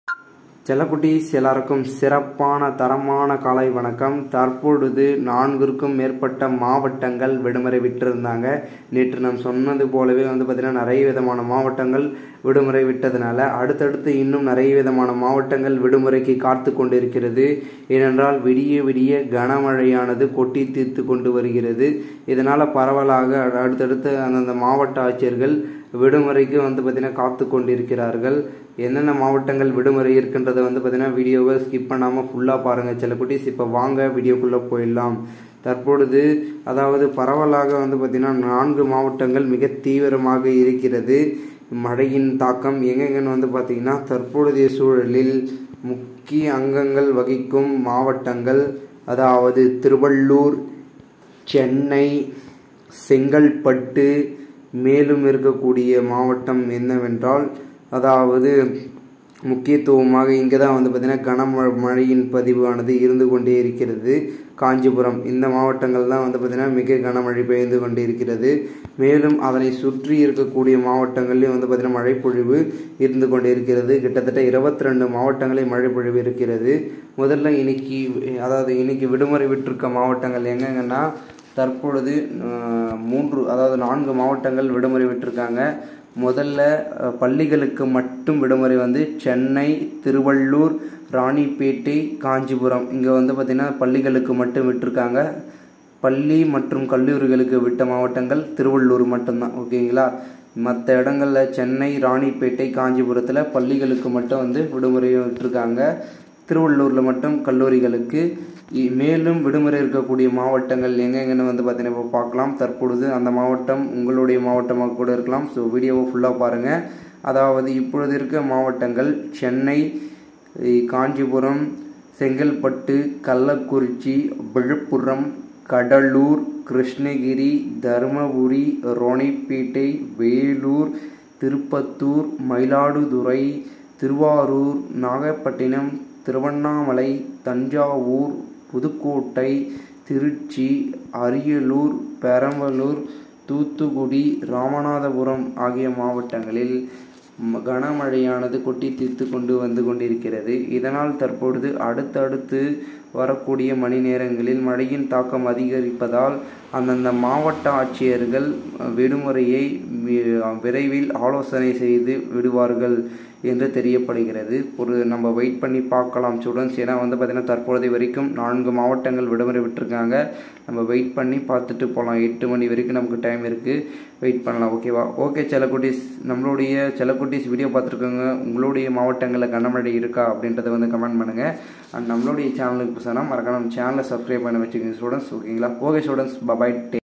செல்லக்குட்டீஸ் எல்லாருக்கும் சிறப்பான தரமான காலை வணக்கம் தற்பொழுது நான்கிற்கும் மேற்பட்ட மாவட்டங்கள் விடுமுறை விட்டிருந்தாங்க நேற்று நாம் சொன்னது போலவே வந்து பார்த்திங்கன்னா நிறைய விதமான மாவட்டங்கள் விடுமுறை விட்டதுனால அடுத்தடுத்து இன்னும் நிறைய விதமான மாவட்டங்கள் விடுமுறைக்கு காத்து கொண்டிருக்கிறது ஏனென்றால் விடிய விடிய கனமழையானது கொட்டி தீர்த்து கொண்டு வருகிறது இதனால் பரவலாக அடுத்தடுத்து அந்தந்த மாவட்ட ஆட்சியர்கள் விடுமுறைக்கு வந்து பார்த்திங்கன்னா காத்து கொண்டிருக்கிறார்கள் என்னென்ன மாவட்டங்கள் விடுமுறை இருக்கின்றதை வந்து பார்த்திங்கன்னா வீடியோவை ஸ்கிப் பண்ணாமல் ஃபுல்லாக பாருங்கள் சில குட்டீஸ் இப்போ வாங்க வீடியோக்குள்ளே போயிடலாம் தற்பொழுது அதாவது பரவலாக வந்து பார்த்திங்கன்னா நான்கு மாவட்டங்கள் மிக தீவிரமாக இருக்கிறது மழையின் தாக்கம் எங்கெங்கன்னு வந்து பார்த்திங்கன்னா தற்பொழுதைய சூழலில் முக்கிய அங்கங்கள் வகிக்கும் மாவட்டங்கள் அதாவது திருவள்ளூர் சென்னை செங்கல்பட்டு மேலும் இருக்கக்கூடிய மாவட்டம் என்னவென்றால் அதாவது முக்கியத்துவமாக இங்கே தான் வந்து பார்த்திங்கன்னா கனமழை மழையின் பதிவானது இருந்து கொண்டே இருக்கிறது காஞ்சிபுரம் இந்த மாவட்டங்கள் தான் வந்து பார்த்திங்கன்னா மிக கனமழை பெய்து கொண்டே இருக்கிறது மேலும் அதனை சுற்றி இருக்கக்கூடிய மாவட்டங்கள்லேயும் வந்து பார்த்திங்கன்னா மழைப்பொழிவு இருந்து கொண்டே இருக்கிறது கிட்டத்தட்ட இருபத்தி ரெண்டு மாவட்டங்களில் மழைப்பொழிவு இருக்கிறது முதல்ல இன்னைக்கு அதாவது இன்னைக்கு விடுமுறை விட்டிருக்க மாவட்டங்கள் எங்கெங்கன்னா தற்பொழுது மூன்று அதாவது நான்கு மாவட்டங்கள் விடுமுறை விட்டிருக்காங்க முதல்ல பள்ளிகளுக்கு மட்டும் விடுமுறை வந்து சென்னை திருவள்ளூர் ராணிப்பேட்டை காஞ்சிபுரம் இங்கே வந்து பார்த்திங்கன்னா பள்ளிகளுக்கு மட்டும் விட்டுருக்காங்க பள்ளி மற்றும் கல்லூரிகளுக்கு விட்ட மாவட்டங்கள் திருவள்ளூர் மட்டும்தான் ஓகேங்களா மற்ற இடங்களில் சென்னை ராணிப்பேட்டை காஞ்சிபுரத்தில் பள்ளிகளுக்கு மட்டும் வந்து விடுமுறை விட்டுருக்காங்க திருவள்ளூரில் மட்டும் கல்லூரிகளுக்கு மேலும் விடுமுறை இருக்கக்கூடிய மாவட்டங்கள் எங்கெங்கன்னு வந்து பார்த்தீங்கன்னா இப்போ பார்க்கலாம் தற்பொழுது அந்த மாவட்டம் உங்களுடைய மாவட்டமாக கூட இருக்கலாம் ஸோ வீடியோவை ஃபுல்லாக பாருங்கள் அதாவது இப்பொழுது இருக்க மாவட்டங்கள் சென்னை காஞ்சிபுரம் செங்கல்பட்டு கள்ளக்குறிச்சி விழுப்புரம் கடலூர் கிருஷ்ணகிரி தருமபுரி ரோணிப்பேட்டை வேலூர் திருப்பத்தூர் மயிலாடுதுறை திருவாரூர் நாகப்பட்டினம் திருவண்ணாமலை தஞ்சாவூர் புதுக்கோட்டை திருச்சி அரியலூர் பெரம்பலூர் தூத்துக்குடி ராமநாதபுரம் ஆகிய மாவட்டங்களில் கனமழையானது கொட்டி தீர்த்து கொண்டு வந்து கொண்டிருக்கிறது இதனால் தற்பொழுது அடுத்தடுத்து வரக்கூடிய மணி நேரங்களில் மழையின் தாக்கம் அதிகரிப்பதால் அந்தந்த மாவட்ட ஆட்சியர்கள் விடுமுறையை விரைவில் ஆலோசனை செய்து விடுவார்கள் என்று தெரியப்படுகிறது ஒரு நம்ம வெயிட் பண்ணி பார்க்கலாம் ஸ்டூடெண்ட்ஸ் ஏன்னா வந்து பார்த்திங்கன்னா தற்பொழுது வரைக்கும் நான்கு மாவட்டங்கள் விடுமுறை விட்டுருக்காங்க நம்ம வெயிட் பண்ணி பார்த்துட்டு போகலாம் எட்டு மணி வரைக்கும் நமக்கு டைம் இருக்குது வெயிட் பண்ணலாம் ஓகேவா ஓகே செலக்குட்டீஸ் நம்மளுடைய செலக்குட்டீஸ் வீடியோ பார்த்துருக்கோங்க உங்களுடைய மாவட்டங்களில் கனமழை இருக்கா அப்படின்றத வந்து கமெண்ட் பண்ணுங்கள் அண்ட் நம்மளுடைய சேனலுக்கு புதுசாக மறக்காம சேனலை சப்ஸ்கிரைப் பண்ணி வச்சுக்கோங்க ஸ்டூடெண்ட்ஸ் ஓகேங்களா ஓகே ஸ்டூடெண்ட்ஸ் பபாய் டே